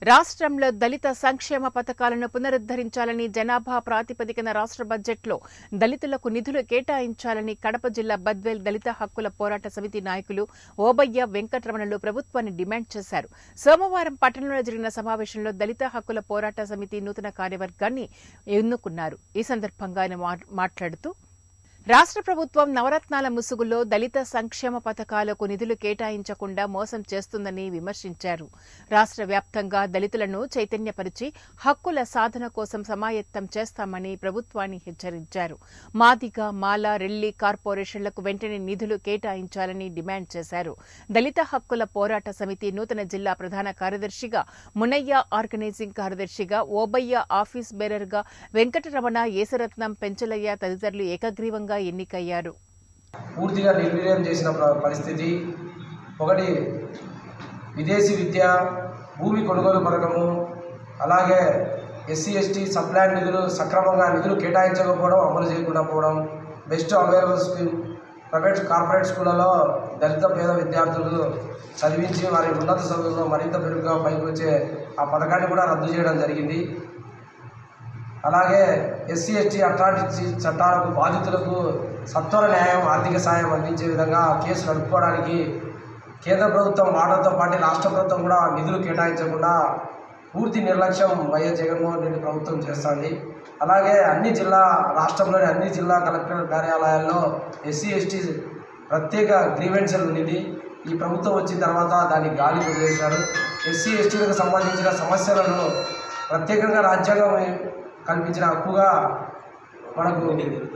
రాష్ట్రంలో దళిత సంక్షేమ పథకాలను పునరుద్ధరించాలని జనాభా ప్రాతిపదికన రాష్ట్ర బడ్జెట్లో దళితులకు నిధులు కేటాయించాలని కడప జిల్లా బద్వేల్ దళిత హక్కుల పోరాట సమితి నాయకులు ఓబయ్య వెంకటరమణలు ప్రభుత్వాన్ని డిమాండ్ చేశారు సోమవారం పట్టణంలో జరిగిన సమావేశంలో దళిత హక్కుల పోరాట సమితి నూతన కార్యవర్గాన్ని ఎన్నుకున్నారు ఈ సందర్భంగా ఆయన మా- మాట్లాడుతూ రాష్ట్ర ప్రభుత్వం నవరత్నాల ముసుగులో దళిత సంక్షేమ పథకాలకు నిధులు కేటాయించకుండా మోసం చేస్తుందని విమర్శించారు రాష్ట్ర వ్యాప్తంగా దళితులను చైతన్యపరిచి హక్కుల సాధన కోసం సమాయత్తం చేస్తామని ప్రభుత్వాన్ని హెచ్చరించారు మాదిగ మాల రెల్లి కార్పొరేషన్లకు వెంటనే నిధులు కేటాయించాలని డిమాండ్ చేశారు దళిత హక్కుల పోరాట సమితి నూతన జిల్లా ప్రధాన కార్యదర్శిగా మునయ్య ఆర్గనైజింగ్ కార్యదర్శిగా ఓబయ్య ఆఫీస్ బేరర్గా వెంకటరమణ యేసరత్నం పెంచలయ్య తదితరులు ఏకగ్రీవంగా ఎన్నికయ్యారు పూర్తిగా నిర్వీర్యం చేసిన ప్ర- పరిస్థితి ఒకటి విదేశీ విద్య భూమి కొనుగోలు పథకము అలాగే ఎస్సీ ఎస్టీ సప్లాన్ నిధులు సక్రమంగా నిధులు కేటాయించకపోవడం అమలు చేయకుండా పోవడం best available scheme private corporate స్కూళ్ళలో దళిత పేద విద్యార్థులు చదివించి వారి ఉన్నత చదువుల్లో మరింత మెరుగ్గా పైకి వచ్చే ఆ పథకాన్ని కూడా రద్దు చేయడం జరిగింది అలాగే ఎస్సీ ఎస్టీ అట్రాసిటీ చట్టాలకు బాధితులకు సత్వర న్యాయం ఆర్థిక సాయం అందించే విధంగా కేసు నడుపుకోవడానికి కేంద్ర ప్రభుత్వం వాటర్తో పాటు రాష్ట్ర ప్రభుత్వం కూడా నిధులు కేటాయించకుండా పూర్తి నిర్లక్ష్యం వైఎస్ జగన్మోహన్ రెడ్డి ప్రభుత్వం చేస్తుంది అలాగే అన్ని జిల్లా రాష్ట్రంలోని అన్ని జిల్లా కలెక్టర్ కార్యాలయాల్లో ఎస్సీ ఎస్టీ ప్రత్యేక గ్రీవెన్సల్ ఉండింది ఈ ప్రభుత్వం వచ్చిన తర్వాత దాన్ని గాలి వదిలేశారు ఎస్సీ ఎస్టీలకు సంబంధించిన సమస్యలను ప్రత్యేకంగా రాజ్యాంగం కల్పించిన హక్కుగా మనకు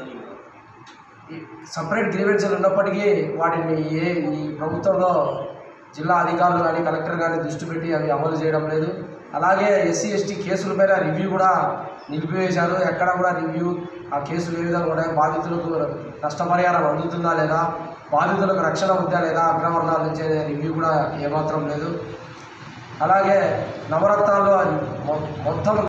ఈ సపరేట్ గ్రీవెన్సీలు ఉన్నప్పటికీ వాటిని ఏ ఈ ప్రభుత్వంలో జిల్లా అధికారులు కానీ కలెక్టర్ కానీ దృష్టి పెట్టి అవి అమలు చేయడం లేదు అలాగే ఎస్సీ ఎస్టీ కేసులపైన రివ్యూ కూడా నిలిపివేశారు ఎక్కడ కూడా రివ్యూ ఆ కేసులు ఏ విధంగా ఉన్నాయి బాధితులకు నష్టపరిహారం అందుతుందా లేదా బాధితులకు రక్షణ ఉందా లేదా అగ్రవర్ణాల నుంచి అనే రివ్యూ కూడా ఏమాత్రం లేదు అలాగే నవరత్నాల్లో మొ- మొత్తం